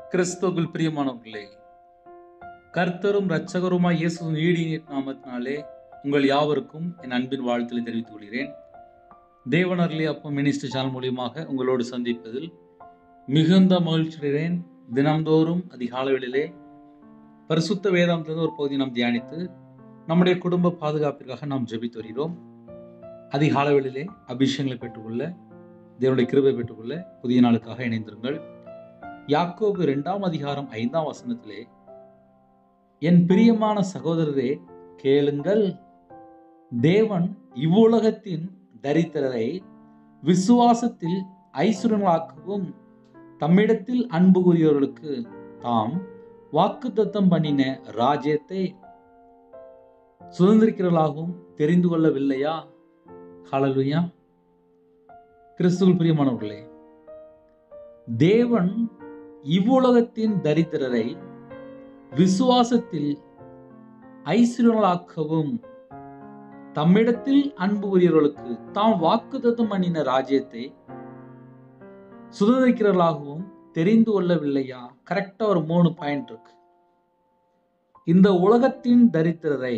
கிறிஸ்துவுக்குள் பிரியமானவர்களே கர்த்தரும் இரட்சகருமாய் இயேசுவின் ஈடியின் நாமத்தினாலே உங்கள் யாவருக்கும் என் அன்பின் வாழ்த்தலை தெரிவித்துக் கொள்கிறேன் தேவனர்லி அப்போ மினிஸ்டர் சேனல் மூலியமாக உங்களோடு சந்திப்பதில் மிகுந்த மகிழ்ச்சியடைகிறேன் தினம்தோறும் அதிகாலைகளிலே பரிசுத்த வேதாந்தத்திலிருந்து ஒரு பகுதி நாம் தியானித்து நம்முடைய குடும்ப பாதுகாப்பிற்காக நாம் ஜெபித்து வருகிறோம் அதிகாலைகளிலே அபிஷேகங்களை பெற்றுக்கொள்ள தேவனுடைய கிருபை பெற்றுக்கொள்ள புதிய நாளுக்காக இணைந்திருங்கள் யாக்கோபு இரண்டாம் அதிகாரம் ஐந்தாம் வசனத்திலே என் பிரியமான சகோதரரே கேளுங்கள் தேவன் இவ்வுலகத்தின் தரித்திரரை விசுவாசத்தில் ஐஸ்வரங்களாக்கவும் தம்மிடத்தில் அன்பு கூறியவர்களுக்கு தாம் வாக்குத்தத்தம் பண்ணின ராஜ்யத்தை சுதந்திரிக்கிறவர்களாகவும் தெரிந்து கொள்ளவில்லையா ஹalleluya கிறிஸ்துவுள் பிரியமானவர்களே தேவன் இவ்வுலகத்தின் தரித்திரரை விசுவாசத்தில் ஐஸ்வர்யங்களாக்கவும் தம்மிடத்தில் அன்பு கூறியவர்களுக்கு தாம் வாக்குத்தத்தம் பண்ணின ராஜ்யத்தை சுதந்திரிக்கிறவர்களாகவும் தெரிந்து கொள்ளவில்லையா கரெக்டா ஒரு மூணு பாயிண்ட் இருக்கு இந்த உலகத்தின் தரித்திரரை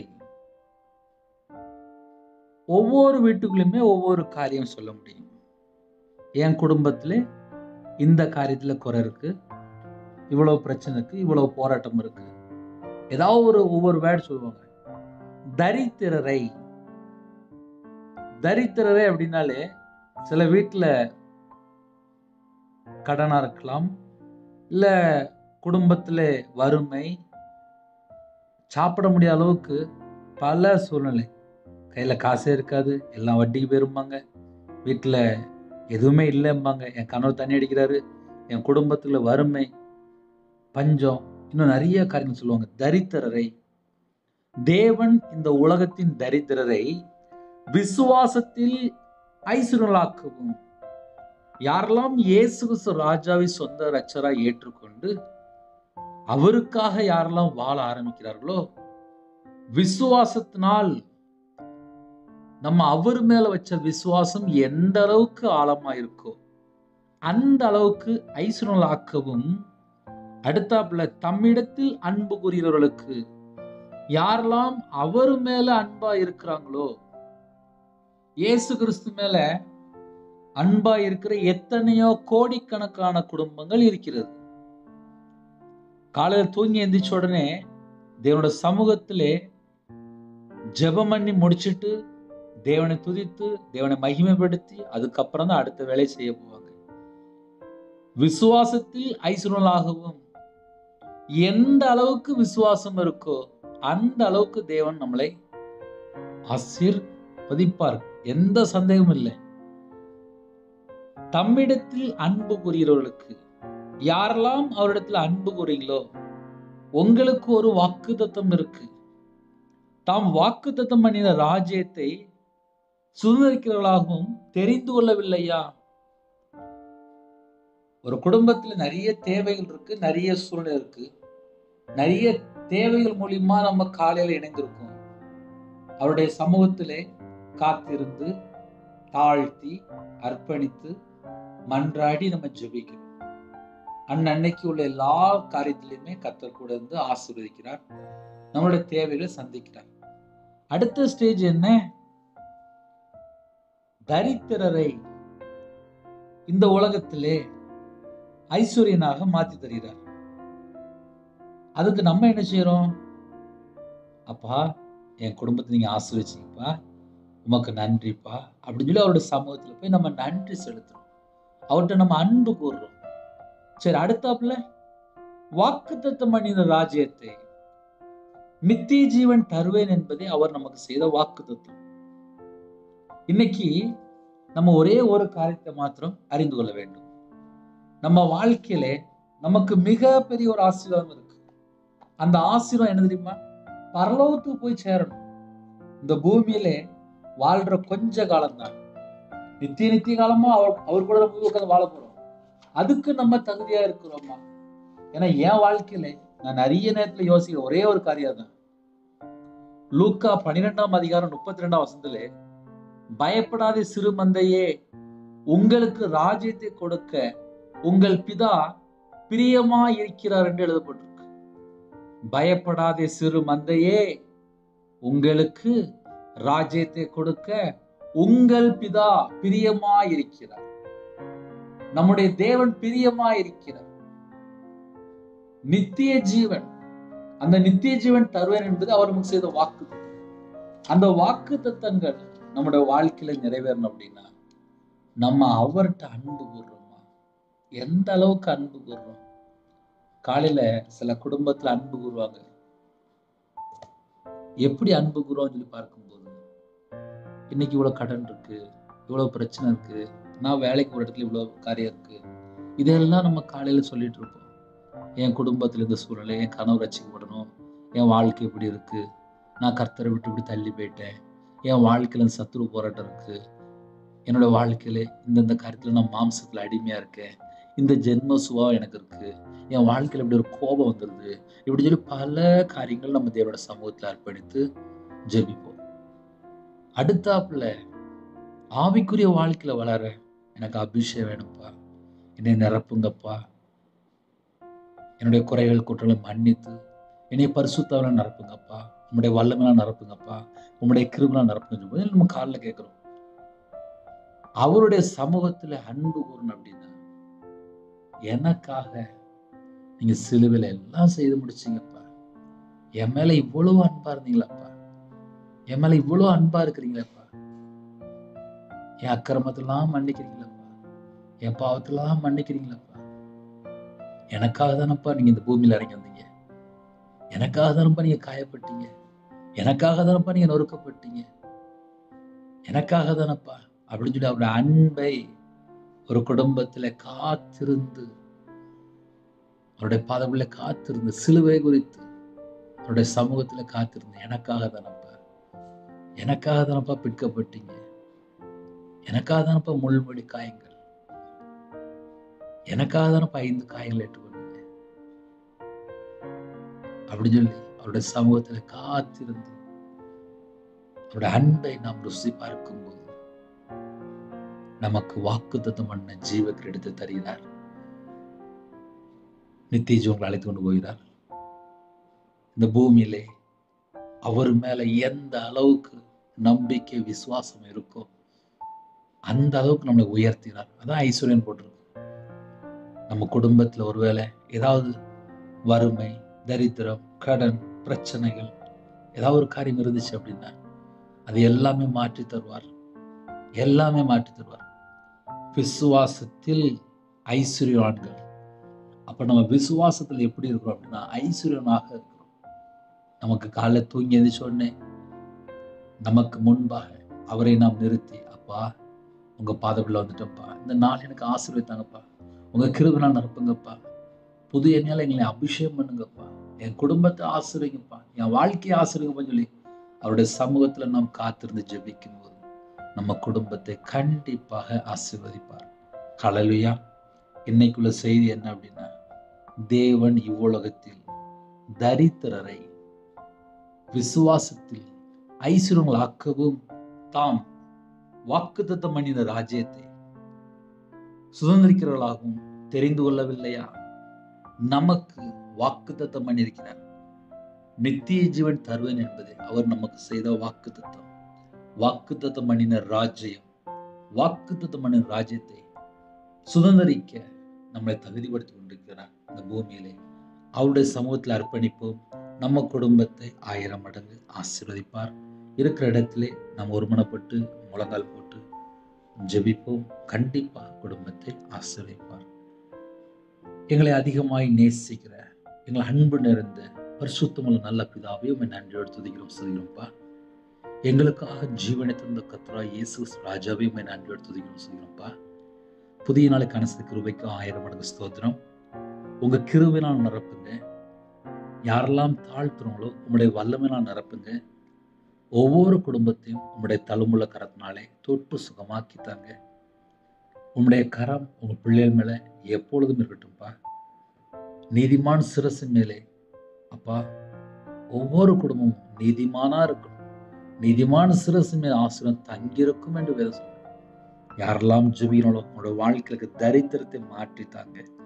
ஒவ்வொரு வீட்டுக்குள்ளுமே ஒவ்வொரு காரியம் சொல்ல முடியும் என் குடும்பத்துல இந்த காரியத்துல குறை இருக்கு இவ்வளவு பிரச்சனை இருக்கு இவ்வளவு போராட்டம் இருக்கு ஏதாவது ஒரு ஒவ்வொரு வேர்டு சொல்லுவாங்க தரித்திரரை தரித்திரரை அப்படின்னாலே சில வீட்டுல கடனா இருக்கலாம் இல்ல குடும்பத்துல வறுமை சாப்பிட முடியாத அளவுக்கு பல சூழ்நிலை கையில காசே இருக்காது எல்லாம் வட்டிக்கு போயிருப்பாங்க வீட்டுல எதுவுமே இல்லைம்பாங்க என் கணவர் தண்ணி அடிக்கிறாரு என் குடும்பத்துல வறுமை பஞ்சம் இன்னும் நிறைய காரியங்கள் சொல்லுவாங்க தரித்திரரை தேவன் இந்த உலகத்தின் தரித்திரரை விசுவாசத்தில் ஐஸ்வரலாக்கவும் யாரெல்லாம் இயேசு கிறிஸ்து ராஜாவை சொந்த ரச்சரா ஏற்றுக்கொண்டு அவருக்காக யாரெல்லாம் வாழ ஆரம்பிக்கிறார்களோ விசுவாசத்தினால் நம்ம அவர் மேல வச்ச விசுவாசம் எந்த அளவுக்கு ஆழமா இருக்கோ அந்த அளவுக்கு ஐஸ்வரலாக்கவும் அடுத்தாப்புல தம்மிடத்தில் அன்பு கூறுகிறவர்களுக்கு யாரெல்லாம் அவர் மேல அன்பா இருக்கிறாங்களோ இயேசு கிறிஸ்து மேல அன்பா இருக்கிற எத்தனையோ கோடிக்கணக்கான குடும்பங்கள் இருக்கிறது காலையில தூங்கி எந்திரிச்ச உடனே தேவனோட சமூகத்திலே ஜெபம் பண்ணி முடிச்சிட்டு தேவனை துதித்து தேவனை மகிமைப்படுத்தி அதுக்கப்புறம் தான் அடுத்த வேலை செய்ய போவாங்க விசுவாசத்தில் ஐஸ்வரலாகவும் எந்த அளவுக்கு விசுவாசம் இருக்கோ அந்த அளவுக்கு தேவன் நம்மளை ஆசீர்வதிப்பார் எந்த சந்தேகமும் இல்லை தம்மிடத்தில் அன்பு கூறுகிறவர்களுக்கு யாரெல்லாம் அவரிடத்துல அன்பு கூறீங்களோ உங்களுக்கு ஒரு வாக்கு தத்தம் இருக்கு தாம் வாக்கு தத்தம் பண்ணின ராஜ்யத்தை சுதந்திரிக்கிறவர்களாகவும் தெரிந்து கொள்ளவில்லையா ஒரு குடும்பத்துல நிறைய தேவைகள் இருக்கு நிறைய சூழ்நிலை இருக்கு நிறைய தேவைகள் மூலியமா நம்ம காலையில இணைந்திருக்கோம் அவருடைய சமூகத்திலே காத்திருந்து தாழ்த்தி அர்ப்பணித்து மன்றாடி நம்ம ஜெபிக்கிறோம் அன்னன்னைக்கு உள்ள எல்லா காரியத்திலையுமே கத்தர் கூட இருந்து ஆசீர்வதிக்கிறார் நம்மளுடைய தேவைகளை சந்திக்கிறார் அடுத்த ஸ்டேஜ் என்ன தரித்திரரை இந்த உலகத்திலே ஐஸ்வர்யனாக மாத்தி தருகிறார் அதுக்கு நம்ம என்ன செய்யறோம் அப்பா என் குடும்பத்தை நீங்க ஆசிர்வச்சிங்கப்பா உமக்கு நன்றிப்பா அப்படின்னு சொல்லி அவருடைய சமூகத்துல போய் நம்ம நன்றி செலுத்துறோம் அவர்கிட்ட நம்ம அன்பு கூறுறோம் சரி அடுத்தாப்புல வாக்குத்தத்தம் பண்ணின ராஜ்யத்தை நித்திய ஜீவன் தருவேன் என்பதை அவர் நமக்கு செய்த வாக்கு தத்துவம் இன்னைக்கு நம்ம ஒரே ஒரு காரியத்தை மாத்திரம் அறிந்து கொள்ள வேண்டும் நம்ம வாழ்க்கையில நமக்கு மிக பெரிய ஒரு ஆசீர்வாதம் இருக்கு அந்த ஆசீர்வாதம் என்ன தெரியுமா பரலோகத்துக்கு போய் சேரணும் இந்த பூமியில வாழ்ற கொஞ்ச காலம்தான் நித்திய நித்திய காலமா அவர் அவர் கூட நம்ம உட்காந்து வாழ போறோம் அதுக்கு நம்ம தகுதியா இருக்கிறோமா ஏன்னா என் வாழ்க்கையில நான் நிறைய நேரத்துல யோசிக்கிற ஒரே ஒரு காரியம் தான் லூக்கா பன்னிரெண்டாம் அதிகாரம் முப்பத்தி ரெண்டாம் வசனத்துல பயப்படாதே சிறு மந்தையே உங்களுக்கு ராஜ்யத்தை கொடுக்க உங்கள் பிதா பிரியமா இருக்கிறார் என்று எழுதப்பட்டிருக்கு பயப்படாதே சிறு மந்தையே உங்களுக்கு ராஜ்யத்தை கொடுக்க உங்கள் பிதா பிரியமா இருக்கிறார் நம்முடைய தேவன் பிரியமா இருக்கிறார் நித்திய ஜீவன் அந்த நித்திய ஜீவன் தருவேன் என்பது அவர் நமக்கு செய்த வாக்கு அந்த வாக்கு தத்தங்கள் நம்முடைய வாழ்க்கையில நிறைவேறணும் அப்படின்னா நம்ம அவர்கிட்ட அன்பு கூறுறோமா எந்த அளவுக்கு அன்பு கூறுறோம் காலையில சில குடும்பத்துல அன்பு கூறுவாங்க எப்படி அன்பு கூறுவோம் சொல்லி பார்க்கும்போது இன்னைக்கு இவ்வளவு கடன் இருக்கு இவ்வளவு பிரச்சனை இருக்கு நான் வேலைக்கு ஒரு இடத்துல இவ்வளவு காரியம் இருக்கு இதெல்லாம் நம்ம காலையில சொல்லிட்டு இருப்போம் என் குடும்பத்துல இந்த சூழ்நிலை என் கனவு ரசிக்கப்படணும் என் வாழ்க்கை இப்படி இருக்கு நான் கர்த்தரை விட்டு இப்படி தள்ளி போயிட்டேன் என் வாழ்க்கையில இந்த சத்துரு போராட்டம் இருக்கு என்னோட வாழ்க்கையில இந்தந்த காரியத்துல நான் மாம்சத்துல அடிமையா இருக்கேன் இந்த ஜென்ம சுபாவம் எனக்கு இருக்கு என் வாழ்க்கையில இப்படி ஒரு கோபம் வந்துருது இப்படி சொல்லி பல காரியங்கள் நம்ம தேவனோட சமூகத்துல அர்ப்பணித்து ஜெபிப்போம் அடுத்தாப்புல ஆவிக்குரிய வாழ்க்கையில வளர எனக்கு அபிஷேகம் வேணும்ப்பா என்னை நிரப்புங்கப்பா என்னுடைய குறைகள் குற்றங்களை மன்னித்து என்னை பரிசுத்தாவில நிரப்புங்கப்பா உங்களுடைய வல்லமெல்லாம் நிரப்புங்கப்பா உங்களுடைய கிருமெல்லாம் நிரப்புங்க சொல்லும்போது நம்ம காலில் கேட்குறோம் அவருடைய சமூகத்துல அன்பு கூறணும் அப்படின்னா எனக்காக நீங்க சிலுவையில எல்லாம் செய்து முடிச்சீங்கப்பா என் மேல இவ்வளவு அன்பா இருந்தீங்களாப்பா என் மேல இவ்வளவு அன்பா இருக்கிறீங்களேப்பா என் அக்கிரமத்தெல்லாம் மன்னிக்கிறீங்களாப்பா என் பாவத்தெல்லாம் மன்னிக்கிறீங்களாப்பா எனக்காக தானப்பா நீங்க இந்த பூமியில இறங்கி வந்தீங்க எனக்காக தானப்பா நீங்க காயப்பட்டீங்க எனக்காக தானப்பா நீங்க நொறுக்கப்பட்டீங்க எனக்காக தானப்பா அப்படின்னு சொல்லி அவருடைய அன்பை ஒரு குடும்பத்துல காத்திருந்து அவருடைய பாதமுள்ள காத்திருந்து சிலுவை குறித்து அவருடைய சமூகத்துல காத்திருந்து எனக்காக தானப்பா எனக்காக தானப்பா பிற்கப்பட்டீங்க எனக்காக தானப்பா முள்மொழி காயங்கள் எனக்காக தானப்பா ஐந்து காயங்கள் ஏற்றுக்கொண்டீங்க அப்படின்னு சொல்லி அவருடைய சமூகத்துல காத்திருந்து அவருடைய அன்பை நாம் ருசி பார்க்கும்போது நமக்கு வாக்கு தத்தம் பண்ண ஜீவ எடுத்து தருகிறார் நித்திய ஜீவங்களை அழைத்து கொண்டு போகிறார் இந்த பூமியிலே அவர் மேல எந்த அளவுக்கு நம்பிக்கை விசுவாசம் இருக்கோ அந்த அளவுக்கு நம்மளை உயர்த்தினார் அதான் ஐஸ்வர்யன் போட்டிருக்கு நம்ம குடும்பத்துல ஒருவேளை ஏதாவது வறுமை தரித்திரம் கடன் பிரச்சனைகள் ஏதாவது ஒரு காரியம் இருந்துச்சு அப்படின்னா அது எல்லாமே மாற்றி தருவார் எல்லாமே மாற்றி தருவார் விசுவாசத்தில் ஐஸ்வர்யவான்கள் அப்ப நம்ம விசுவாசத்துல எப்படி இருக்கிறோம் அப்படின்னா ஐஸ்வர்யனாக இருக்கிறோம் நமக்கு காலைல தூங்கி எந்திரிச்ச உடனே நமக்கு முன்பாக அவரை நாம் நிறுத்தி அப்பா உங்க பாதக்குள்ள வந்துட்டோம்ப்பா இந்த நாள் எனக்கு ஆசீர்வதித்தாங்கப்பா உங்க கிருபனால் நிரப்புங்கப்பா புது எண்ணால எங்களை அபிஷேகம் பண்ணுங்கப்பா என் குடும்பத்தை ஆசிரியங்கப்பா என் வாழ்க்கையை ஆசிரியங்கப்பான்னு சொல்லி அவருடைய சமூகத்துல நாம் காத்திருந்து ஜெபிக்கும் போது நம்ம குடும்பத்தை கண்டிப்பாக ஆசீர்வதிப்பார் கலலுயா இன்னைக்குள்ள செய்தி என்ன அப்படின்னா தேவன் இவ்வுலகத்தில் தரித்திரரை விசுவாசத்தில் ஐஸ்வரங்களாக்கவும் தாம் வாக்குத்தத்தம் பண்ணின ராஜ்யத்தை சுதந்திரிக்கிறவர்களாகவும் தெரிந்து கொள்ளவில்லையா நமக்கு வாக்குத்தத்தம் பண்ணியிருக்கிறார் நித்திய ஜீவன் தருவேன் என்பது அவர் நமக்கு செய்த வாக்குத்தத்தம் வாக்குத்தத்தம் பண்ணின ராஜ்யம் வாக்குத்தத்தம் பண்ணின ராஜ்யத்தை சுதந்திரிக்க நம்மளை தகுதிப்படுத்தி கொண்டிருக்கிறார் இந்த பூமியிலே அவருடைய சமூகத்தில் அர்ப்பணிப்போம் நம்ம குடும்பத்தை ஆயிரம் மடங்கு ஆசீர்வதிப்பார் இருக்கிற இடத்திலே நாம் ஒருமனப்பட்டு முழங்கால் போட்டு ஜெபிப்போம் கண்டிப்பா குடும்பத்தை ஆசீர்வதிப்பார் எங்களை அதிகமாய் நேசிக்கிற எங்களை அன்பு நிறைந்த பரிசுத்தமுள்ள நல்ல பிதாவே உண்மை நன்றியோடு துதிக்கிறோம் சொல்கிறோம்ப்பா எங்களுக்காக ஜீவனை தந்த கத்ரா இயேசு ராஜாவே உண்மை நன்றியோடு துதிக்கிறோம் சொல்கிறோம்ப்பா புதிய நாளை கனசு கிருபைக்கு ஆயிரம் மடங்கு ஸ்தோத்திரம் உங்க கிருவினால் நிரப்புங்க யாரெல்லாம் தாழ்த்துறோங்களோ உங்களுடைய வல்லமையினால் நிரப்புங்க ஒவ்வொரு குடும்பத்தையும் உங்களுடைய தழுமுள்ள கரத்தினாலே தொட்டு சுகமாக்கி தாங்க உங்களுடைய கரம் உங்க பிள்ளைகள் மேல எப்பொழுதும் இருக்கட்டும்ப்பா நீதிமான் சிரசு மேலே அப்பா ஒவ்வொரு குடும்பமும் நீதிமானா இருக்கணும் நீதிமான சிரசு மேல் ஆசிரியம் தங்கியிருக்கும் என்று வேதம் சொல்லுங்க யாரெல்லாம் ஜெபிக்கணும் உங்களோட வாழ்க்கைக்கு தரித்திரத்தை மாற்றித்தாங்க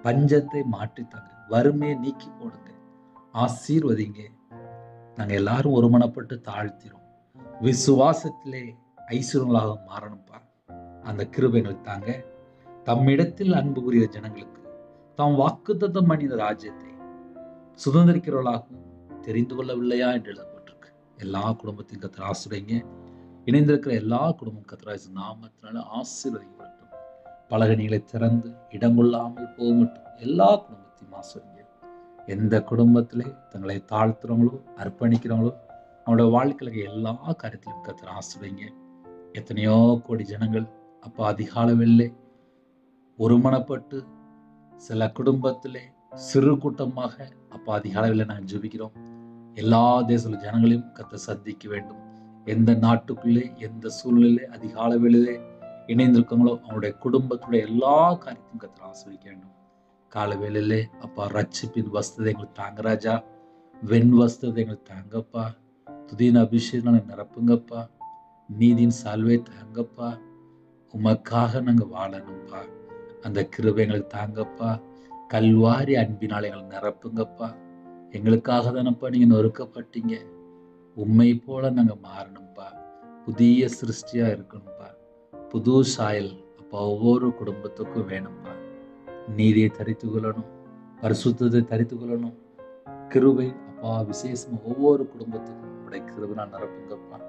பஞ்சத்தை மாற்றித்தாங்க வறுமையை நீக்கி போடுங்க ஆசீர்வதிங்க நாங்க எல்லாரும் ஒருமனப்பட்டு தாழ்த்திரும் விசுவாசத்திலே ஐஸ்வர்யங்களாக மாறணும்ப்பா அந்த கிருபை எங்களுக்கு தாங்க தம்மிடத்தில் அன்பு புரிய ஜனங்களுக்கு தாம் வாக்குத்தத்தம் பண்ணின ராஜ்யத்தை சுதந்திரிக்கிறவர்களாகவும் தெரிந்து கொள்ளவில்லையா என்று எழுதப்பட்டிருக்கு எல்லா குடும்பத்தையும் கத்திர ஆசிரியங்க இணைந்திருக்கிற எல்லா குடும்பம் கத்திராசு நாமத்தினால ஆசீர்வதிக்கப்படட்டும் பலகணிகளை திறந்து இடங்கொள்ளாமல் போகட்டும் எல்லா குடும்பத்தையும் ஆசிரியங்க எந்த குடும்பத்திலே தங்களை தாழ்த்துறவங்களோ அர்ப்பணிக்கிறவங்களோ அவங்களோட வாழ்க்கையில எல்லா காரியத்திலும் கத்திர ஆசிரியங்க எத்தனையோ கோடி ஜனங்கள் அப்போ அதிகால வெள்ளை ஒருமனப்பட்டு சில குடும்பத்திலே சிறு கூட்டமாக அப்போ அதிகாலையில் நாங்கள் ஜெபிக்கிறோம் எல்லா தேச ஜனங்களையும் கத்த சந்திக்க வேண்டும் எந்த நாட்டுக்குள்ளே எந்த சூழ்நிலை அதிகால வேளையிலே இணைந்திருக்காங்களோ அவங்களுடைய குடும்பத்துடைய எல்லா காரியத்தையும் கத்த ஆசிரிக்க வேண்டும் கால வேளையிலே அப்பா ரட்சிப்பின் வஸ்ததை எங்களுக்கு தாங்க ராஜா வெண் வஸ்ததை எங்களுக்கு தாங்கப்பா துதியின் அபிஷேகம் நிரப்புங்கப்பா நீதியின் சால்வை தாங்கப்பா உமக்காக நாங்கள் வாழணும்ப்பா அந்த கிருபை எங்களுக்கு தாங்கப்பா கல்வாரி அன்பினால் எங்களை நிரப்புங்கப்பா எங்களுக்காக தானப்பா நீங்கள் நொறுக்கப்பட்டீங்க உண்மை போல நாங்கள் மாறணும்ப்பா புதிய சிருஷ்டியாக இருக்கணும்ப்பா புது சாயல் அப்பா ஒவ்வொரு குடும்பத்துக்கும் வேணும்ப்பா நீதியை தரித்து கொள்ளணும் பரிசுத்தத்தை தரித்து கொள்ளணும் கிருபை அப்பா விசேஷமா ஒவ்வொரு குடும்பத்துக்கும் உடைய கிருபை நிரப்புங்கப்பா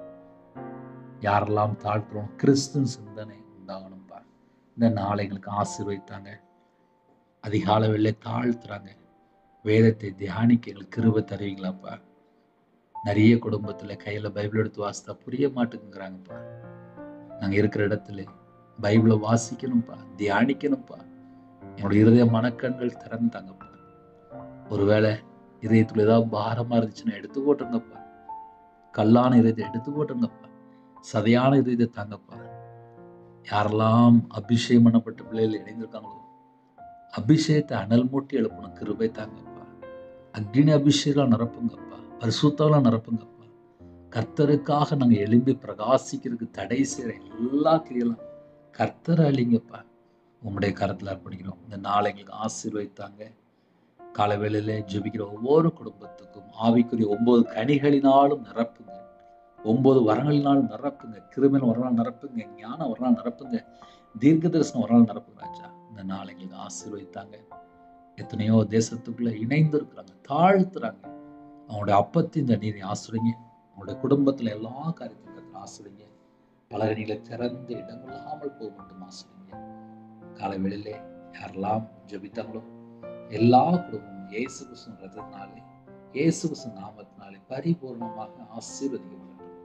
யாரெல்லாம் தாழ்த்துறோம் கிறிஸ்துவின் சிந்தனை உண்டாகணும்ப்பா இந்த நாளை எங்களுக்கு ஆசீர்வைத்தாங்க அதிகால வெள்ளை தாழ்த்துறாங்க வேதத்தை தியானிக்க எங்களுக்கு கிருபை தருவீங்களாப்பா நிறைய குடும்பத்துல கையில பைபிள் எடுத்து வாசித்தா புரிய மாட்டேங்கிறாங்கப்பா நாங்க இருக்கிற இடத்துல பைபிளை வாசிக்கணும்ப்பா தியானிக்கணும்ப்பா என்னுடைய இருதய மனக்கண்கள் திறந்தாங்கப்பா ஒருவேளை இதயத்துல ஏதாவது பாரமா இருந்துச்சுன்னா எடுத்து போட்டுருங்கப்பா கல்லான இதயத்தை எடுத்து போட்டுருங்கப்பா சதையான இதயத்தை தாங்கப்பா யாரெல்லாம் அபிஷேகம் பண்ணப்பட்ட பிள்ளைகள் இணைந்திருக்காங்களோ அபிஷேகத்தை அனல் மூட்டி எழுப்பணும் கிருபை தாங்கப்பா அக்னி அபிஷேகம் நிரப்புங்கப்பா பரிசுத்தாலாம் நிரப்புங்கப்பா கர்த்தருக்காக நாங்கள் எழும்பி பிரகாசிக்கிறதுக்கு தடை செய்கிற எல்லா கிரியெல்லாம் கர்த்தர் அழிங்கப்பா உங்களுடைய கரத்தில் அர்ப்பணிக்கிறோம் இந்த நாளை எங்களுக்கு ஆசீர்வைத்தாங்க காலை வேளையில ஜெபிக்கிற ஒவ்வொரு குடும்பத்துக்கும் ஆவிக்குரிய ஒன்பது கனிகளினாலும் நிரப்புங்க ஒன்பது வரங்களினாலும் நிரப்புங்க கிருமின் ஒரு நாள் நிரப்புங்க ஞானம் ஒரு நாள் நிரப்புங்க தீர்க்க தரிசனம் ஒரு நாள் நிரப்புங்க ராஜா இந்த நாள் எங்களுக்கு ஆசீர்வதித்தாங்க எத்தனையோ தேசத்துக்குள்ள இணைந்து இருக்கிறாங்க தாழ்த்துறாங்க அவங்களுடைய அப்பத்தி இந்த நீரை ஆசிரிங்க அவங்களுடைய குடும்பத்துல எல்லா காரியத்தையும் ஆசிரிங்க பலகணிகளை திறந்து இடமில்லாமல் போக மட்டும் ஆசிரிங்க காலை வேளையிலே யாரெல்லாம் ஜெபித்தாங்களோ எல்லா குடும்பமும் இயேசு கிறிஸ்து ரத்தத்தினாலே இயேசு கிறிஸ்து நாமத்தினாலே பரிபூர்ணமாக ஆசீர்வதிக்கப்படட்டும்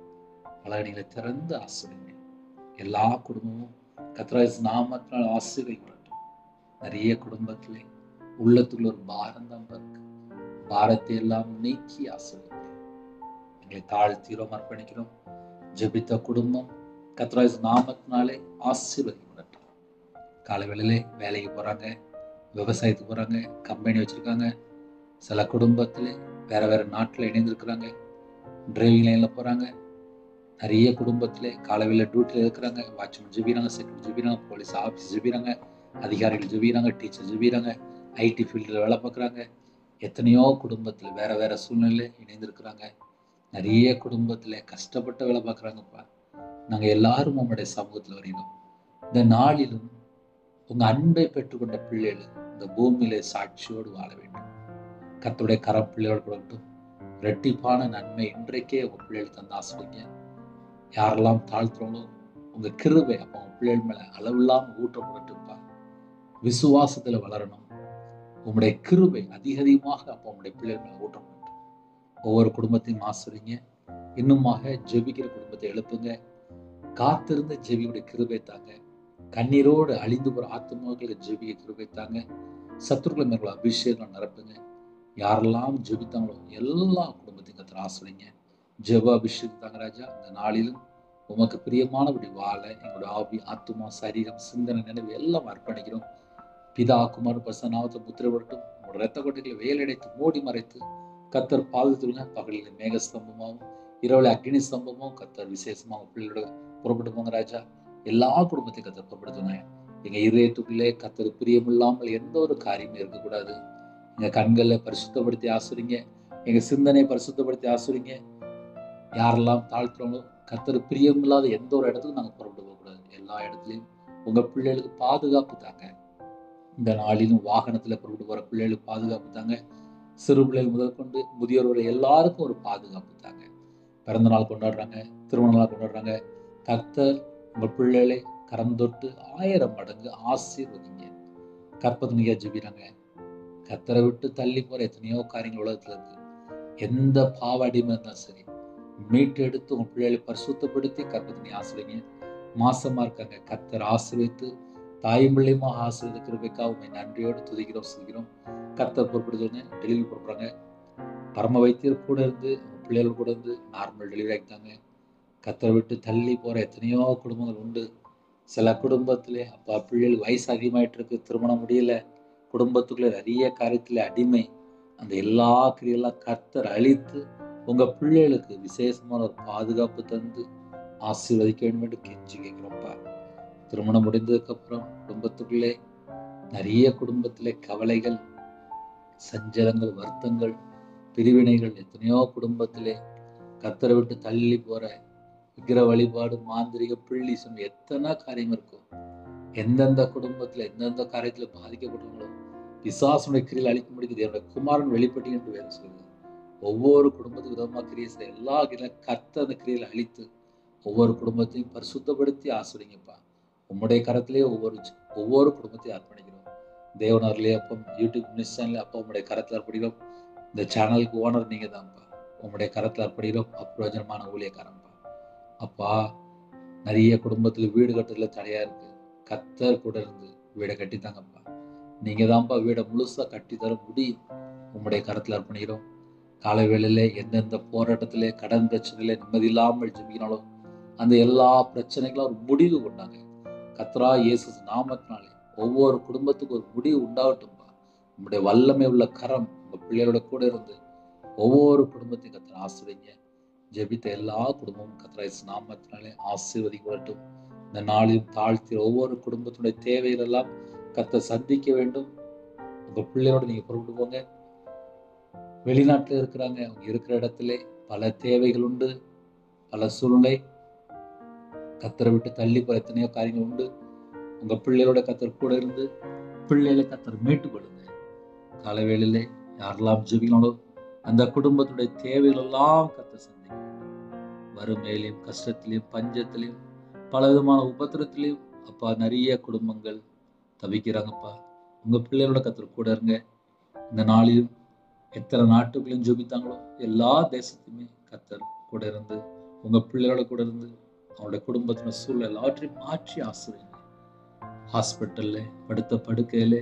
பலகணிகளை திறந்து ஆசிரிங்க எல்லா குடும்பமும் கத்ராஸ் நாமத்தினால் ஆசீர்வதிக்கப்படட்டும் நிறைய குடும்பத்திலே உள்ளத்துக்குள்ள ஒரு பாரம் தான் இருக்கு பாரத்தை எல்லாம் நீக்கி ஆசிரியங்க எங்களை தாழ்த்தீரோம் அர்ப்பணிக்கிறோம் ஜெபித்த குடும்பம் கத்ராஸ் நாமத்தினாலே ஆசீர்வதிக்கப்படட்டும் காலை வேளையிலே வேலைக்கு போறாங்க விவசாயத்துக்கு போறாங்க கம்பெனி வச்சிருக்காங்க சில குடும்பத்துல வேற வேற நாட்டில் இணைந்திருக்கிறாங்க டிரைவிங் லைன்ல போறாங்க நிறைய குடும்பத்துல காலையில் டியூட்டியில் இருக்கிறாங்க வாட்ச்மேன் ஜெபிறாங்க செக்யூரிட்டி ஜெபிறாங்க போலீஸ் ஆஃபீஸ் ஜெபிறாங்க அதிகாரிகள் ஜெபிறாங்க டீச்சர் ஜெபிறாங்க ஐடி ஃபீல்டில் வேலை பார்க்குறாங்க எத்தனையோ குடும்பத்தில் வேற வேற சூழ்நிலை இணைந்திருக்கிறாங்க நிறைய குடும்பத்தில் கஷ்டப்பட்டு வேலை பார்க்குறாங்கப்பா நாங்கள் எல்லாரும் நம்முடைய சமூகத்தில் வரையணும் இந்த நாளிலும் உங்கள் அன்பை பெற்றுக்கொண்ட பிள்ளைகள் இந்த பூமியிலே சாட்சியோடு வாழ வேண்டும் கத்துடைய கரம் பிள்ளைகள் கொடுக்கட்டும் ரெட்டிப்பான நன்மை இன்றைக்கே உங்கள் பிள்ளைகள் தந்து ஆசிரிங்க யாரெல்லாம் தாழ்த்துறோங்களோ உங்கள் கிருபை அப்போ உங்கள் பிள்ளைகள் மேலே அளவில்லாமல் ஊற்றப்பட்டுப்பா விசுவாசத்தில் வளரணும் உங்களுடைய கிருபை அதிக அதிகமாக அப்போ உங்களுடைய பிள்ளைகள் மேலே ஊற்றப்பட்டு ஒவ்வொரு குடும்பத்தையும் ஆசிரிங்க இன்னுமாக ஜெபிக்கிற குடும்பத்தை எழுப்புங்க காத்திருந்த ஜெபியுடைய கிருபை தாங்க கண்ணீரோடு அழிந்து போகிற ஆத்மாக்களுக்கு ஜெபிய கிருபை தாங்க சத்துருக்களை மேற்கொள்ள அபிஷேகம் நிரப்புங்க யாரெல்லாம் ஜெபித்தாங்களோ எல்லா குடும்பத்தையும் கத்திர ஆசிரிங்க ஜெப அபிஷேகம் தாங்க ராஜா இந்த நாளிலும் உமக்கு பிரியமானபடி வாழ எங்களுடைய ஆவி ஆத்மா சரீரம் சிந்தனை நினைவு எல்லாம் அர்ப்பணிக்கிறோம் பிதா குமார் பசனாவத்தை முத்திரப்பட்டும் உங்களோட ரத்த கொட்டைகளை வேலடைத்து மூடி மறைத்து கத்தர் பாதுகாத்துருங்க பகலில் மேக ஸ்தம்பமாகவும் இரவுல அக்னி ஸ்தம்பமும் கத்தர் விசேஷமாக பிள்ளைகளோட புறப்பட்டு போங்க ராஜா எல்லா குடும்பத்தையும் கத்தர் புறப்படுத்துங்க எங்க இதயத்துக்குள்ளே கத்தர் பிரியமில்லாமல் எந்த ஒரு காரியமும் இருக்கக்கூடாது எங்க கண்களை பரிசுத்தப்படுத்தி ஆசுறீங்க எங்க சிந்தனையை பரிசுத்தப்படுத்தி ஆசுறீங்க யாரெல்லாம் தாழ்த்துறோங்களோ கத்தர் பிரியமில்லாத எந்த ஒரு இடத்துக்கும் நாங்கள் புறப்பட்டு போகக்கூடாது எல்லா இடத்துலையும் உங்க பிள்ளைகளுக்கு பாதுகாப்பு தாங்க இந்த நாளிலும் வாகனத்துல புறப்பட்டு போற பிள்ளைகளுக்கு பாதுகாப்பு தாங்க சிறு பிள்ளைகள் முதல் கொண்டு முதியோர் வரை எல்லாருக்கும் ஒரு பாதுகாப்பு தாங்க பிறந்த நாள் கொண்டாடுறாங்க திருமண நாள் கொண்டாடுறாங்க கர்த்தர் உங்க பிள்ளைகளை கரந்தொட்டு ஆயிரம் மடங்கு ஆசீர்வதிங்க கற்பதனையா ஜெபிறாங்க கத்தரை விட்டு தள்ளி போற எத்தனையோ காரியங்கள் உலகத்துல இருக்கு எந்த பாவ அடிமை இருந்தாலும் சரி மீட்டு எடுத்து உங்க பிள்ளைகளை பரிசுத்தப்படுத்தி கற்பதனை ஆசிரியங்க மாசமா இருக்காங்க கத்தர் ஆசிரியத்து தாயும் பிள்ளையுமா ஆசிரியர் கிருபைக்கா உண்மை நன்றியோடு துதிக்கிறோம் சொல்கிறோம் கத்தர் பொறுப்படுத்தோன்னு டெலிவரி போடுறாங்க பரம வைத்தியர் கூட இருந்து உங்க பிள்ளைகள் கூட இருந்து நார்மல் டெலிவரி ஆகிட்டாங்க கத்தரை விட்டு தள்ளி போற எத்தனையோ குடும்பங்கள் உண்டு சில குடும்பத்திலே அப்பா பிள்ளைகளுக்கு வயசு அதிகமாயிட்டு இருக்கு திருமணம் முடியல குடும்பத்துக்குள்ள நிறைய காரியத்துல அடிமை அந்த எல்லா கிரியெல்லாம் கர்த்தர் அழித்து உங்க பிள்ளைகளுக்கு விசேஷமான ஒரு பாதுகாப்பு தந்து ஆசீர்வதிக்க வேண்டும் என்று கெஞ்சி கேட்கிறோம்ப்பா திருமணம் முடிந்ததுக்கு அப்புறம் குடும்பத்துக்குள்ளே நிறைய குடும்பத்திலே கவலைகள் சஞ்சலங்கள் வருத்தங்கள் பிரிவினைகள் எத்தனையோ குடும்பத்திலே கத்தரை விட்டு தள்ளி போற விக்கிர வழிபாடு மாந்திரிக பிள்ளி சொன்ன எத்தனை காரியம் இருக்கும் எந்தெந்த குடும்பத்துல எந்தெந்த காரியத்துல பாதிக்கப்படுறவங்களோ பிசாசுடைய கிரியில் அழிக்க முடியுது என்னுடைய குமாரன் வெளிப்பட்டி என்று வேறு சொல்லுது ஒவ்வொரு குடும்பத்துக்கு விதமாக கிரியை செய்ய எல்லா கிரியிலும் கர்த்த அந்த கிரியில் அழித்து ஒவ்வொரு குடும்பத்தையும் பரிசுத்தப்படுத்தி ஆசிரியங்கப்பா உம்முடைய கரத்திலேயே ஒவ்வொரு ஒவ்வொரு குடும்பத்தையும் அர்ப்பணிக்கிறோம் தேவனர்லேயே அப்போ யூடியூப் நியூஸ் சேனல் அப்போ உங்களுடைய கரத்தில் அர்ப்பணிக்கிறோம் இந்த சேனலுக்கு ஓனர் நீங்க தான்ப்பா உங்களுடைய கரத்தில் அர்ப்பணிக்கிறோம் அப்பிரயோஜனமான ஊழியக்காரன்ப்பா அப்பா நிறைய குடும்பத்தில் வீடு கட்டுறதுல தடையா இருக்கு கத்தர் கூட இருந்து வீடை கட்டித்தாங்கப்பா நீங்க தான்ப்பா வீடை முழுசா கட்டி தர முடியும் உங்களுடைய கரத்தில் அர்ப்பணிக்கிறோம் காலை வேளையில எந்தெந்த போராட்டத்திலே கடன் பிரச்சனையில நிம்மதி இல்லாமல் ஜெபிக்கிறாலும் அந்த எல்லா பிரச்சனைகளும் ஒரு முடிவு கொண்டாங்க கத்ரா இயேசு நாமத்தினாலே ஒவ்வொரு குடும்பத்துக்கும் ஒரு முடிவு உண்டாகட்டும்பா உங்களுடைய வல்லமை உள்ள கரம் உங்க பிள்ளைகளோட கூட இருந்து ஒவ்வொரு குடும்பத்தையும் கத்திர ஆசிரியங்க ஜெபித்த எல்லா குடும்பமும் கத்ரா இயேசு நாமத்தினாலே ஆசீர்வதிக்கப்படட்டும் இந்த நாளில் தாழ்த்தி ஒவ்வொரு குடும்பத்தினுடைய தேவைகள் எல்லாம் கத்த சந்திக்க வேண்டும் உங்க பிள்ளையோட நீங்க புறப்பட்டு போங்க வெளிநாட்டில் இருக்கிறாங்க அவங்க இருக்கிற இடத்துல பல தேவைகள் உண்டு பல சூழ்நிலை கத்தரை விட்டு தள்ளி போற எத்தனையோ காரியங்கள் உண்டு உங்க பிள்ளைகளோட கத்தர் கூட இருந்து பிள்ளைகளை கத்தர் மீட்டு கொள்ளுங்க காலை வேளையிலே யாரெல்லாம் ஜெபிக்கணும் அந்த குடும்பத்துடைய தேவைகள் எல்லாம் கத்தர் சந்திக்க வறுமையிலையும் கஷ்டத்திலையும் பஞ்சத்திலையும் பல விதமான உபத்திரத்திலையும் அப்பா நிறைய குடும்பங்கள் தவிக்கிறாங்கப்பா உங்க பிள்ளைகளோட கத்தர் கூட இருங்க இந்த நாளிலும் எத்தனை நாட்டுகளையும் ஜெபித்தாங்களோ எல்லா தேசத்தையுமே கத்தர் கூட இருந்து உங்க பிள்ளைகளோட கூட இருந்து அவனுடைய குடும்பத்தின சூழ்நிலை எல்லாவற்றையும் மாற்றி ஆசிரியங்க ஹாஸ்பிட்டல்ல படுத்த படுக்கையில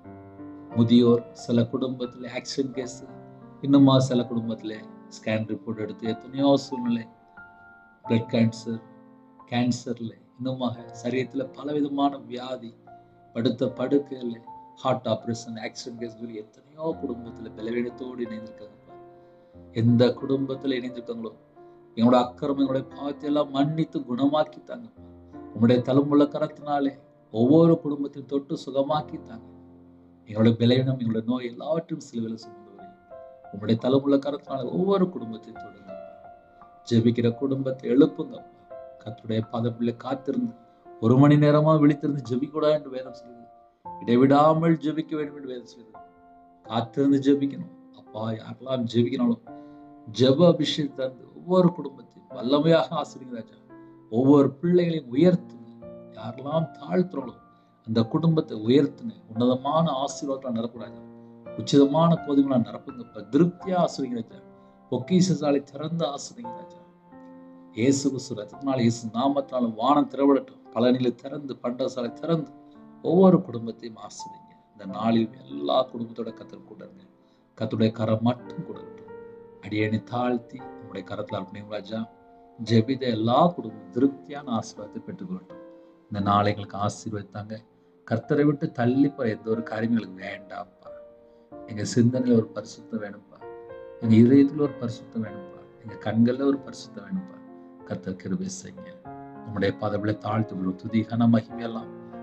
முதியோர் சில குடும்பத்துல ஆக்சிடென்ட் கேஸ் இன்னுமா சில குடும்பத்துல ஸ்கேன் ரிப்போர்ட் எடுத்து எத்தனையோ சூழ்நிலை பிளட் கேன்சர் கேன்சர்ல இன்னுமாக சரீரத்துல பலவிதமான வியாதி படுத்த படுக்கையில ஹார்ட் ஆப்ரேஷன் ஆக்சிடென்ட் கேஸ் சொல்லி எத்தனையோ குடும்பத்துல பலவீனத்தோடு இணைந்திருக்காங்கப்பா எந்த குடும்பத்துல இணைந்திருக்காங்களோ என்னோட அக்கிரமம் என்னுடைய பாவத்தை எல்லாம் மன்னித்து குணமாக்கித்தாங்க உங்களுடைய தலைமுள்ள கரத்தினாலே ஒவ்வொரு குடும்பத்தையும் தொட்டு சுகமாக்கித்தாங்க எங்களுடைய பலவீனம் எங்களுடைய நோய் எல்லாவற்றையும் சிலுவையில் சுமந்து வரீங்க உங்களுடைய தலைமுள்ள கரத்தினால ஒவ்வொரு குடும்பத்தையும் தொடுங்க ஜெபிக்கிற குடும்பத்தை எழுப்புங்க கத்துடைய பதப்பிள்ளை காத்திருந்து ஒரு மணி நேரமா விழித்திருந்து ஜெபிக்கூடா என்று வேதம் சொல்லுது இடைவிடாமல் ஜெபிக்க வேண்டும் என்று வேதம் சொல்லுது காத்திருந்து ஜெபிக்கணும் அப்பா யாரெல்லாம் ஜெபிக்கணும் ஜெப அபிஷேகம் தந்து ஒவ்வொரு குடும்பத்தையும் வல்லமையாக ஆசிரியங்க ராஜா ஒவ்வொரு பிள்ளைகளையும் உயர்த்துங்க யாரெல்லாம் தாழ்த்துறோம் அந்த குடும்பத்தை உயர்த்துங்க உன்னதமான ஆசீர்வாதம் நிரப்புறாங்க உச்சிதமான கோதுமைகளை நிரப்புங்க திருப்தியா ஆசிரியங்க ராஜா பொக்கீச சாலை திறந்து ஆசிரியங்க ராஜா இயேசு கிறிஸ்து ரத்தத்தினால் இயேசு நாமத்தினாலும் வானம் திறவிடட்டும் பழனியில திறந்து பண்ட சாலை திறந்து ஒவ்வொரு குடும்பத்தையும் ஆசிரியங்க இந்த நாளில் எல்லா குடும்பத்தோட கத்தர் கூட இருங்க கத்துடைய கரம் மட்டும் கொடுக்கட்டும் அடியணி தாழ்த்தி உங்களுடைய கரத்தில் அர்ப்பணியும் ராஜா ஜெபித எல்லா குடும்பம் திருப்தியான ஆசீர்வாதத்தை பெற்றுக்கொள்ளட்டும் இந்த நாளை எங்களுக்கு ஆசீர்வதித்தாங்க கர்த்தரை விட்டு தள்ளி போற எந்த ஒரு காரியமும் எங்களுக்கு வேண்டாம்ப்பா எங்க சிந்தனையில ஒரு பரிசுத்தம் வேணும்ப்பா எங்க இதயத்துல ஒரு பரிசுத்தம் வேணும்ப்பா எங்க கண்கள்ல ஒரு பரிசுத்தம் வேணும்ப்பா கர்த்தர் கிருபை செய்யுங்க உங்களுடைய பதவிகளை தாழ்த்து விடும் துதிகன மகிமையெல்லாம்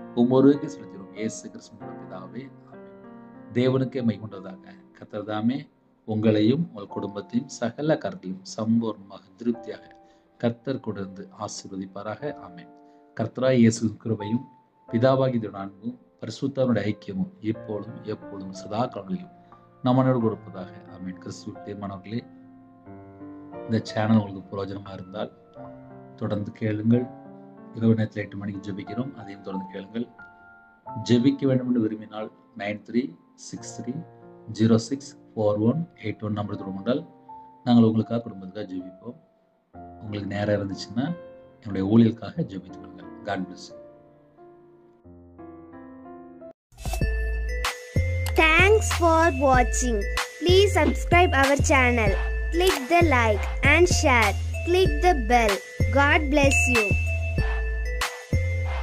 ஒவ்வொருவருக்கு செலுத்திடும் இயேசு கிறிஸ்துவோட பிதாவே ஆமென். தேவனுக்கே மைகொண்டதாக கத்தர்தாமே உங்களையும் உங்கள் குடும்பத்தையும் சகல கருத்தையும் சம்பூர்ணமாக திருப்தியாக கர்த்தர் கொடுத்து ஆசீர்வதிப்பாராக ஆமென் கர்த்தராய் இயேசு கிருபையும் பிதாவாகி அன்பும் பரிசுத்தவனுடைய ஐக்கியமும் எப்பொழுதும் எப்பொழுதும் சதா காலங்களிலும் நம்மனோடு கொடுப்பதாக ஆமென் கிறிஸ்துவ தீர்மானவர்களே இந்த சேனல் உங்களுக்கு பிரயோஜனமாக இருந்தால் தொடர்ந்து கேளுங்கள் இரவு நேரத்தில் எட்டு மணிக்கு ஜெபிக்கிறோம் அதையும் தொடர்ந்து கேளுங்கள் ஜெபிக்க வேண்டும் என்று விரும்பினால் nine three six three zero six four one eight one number தொடர்ந்தால் நாங்கள் உங்களுக்காக குடும்பத்துக்காக ஜெபிப்போம் உங்களுக்கு நேரம் இருந்துச்சுன்னா என்னுடைய ஊழியலுக்காக ஜெபித்துக் கொள்ளுங்கள் God bless Thanks for watching. Please subscribe our channel. Click the like and share. Click the bell. God bless you.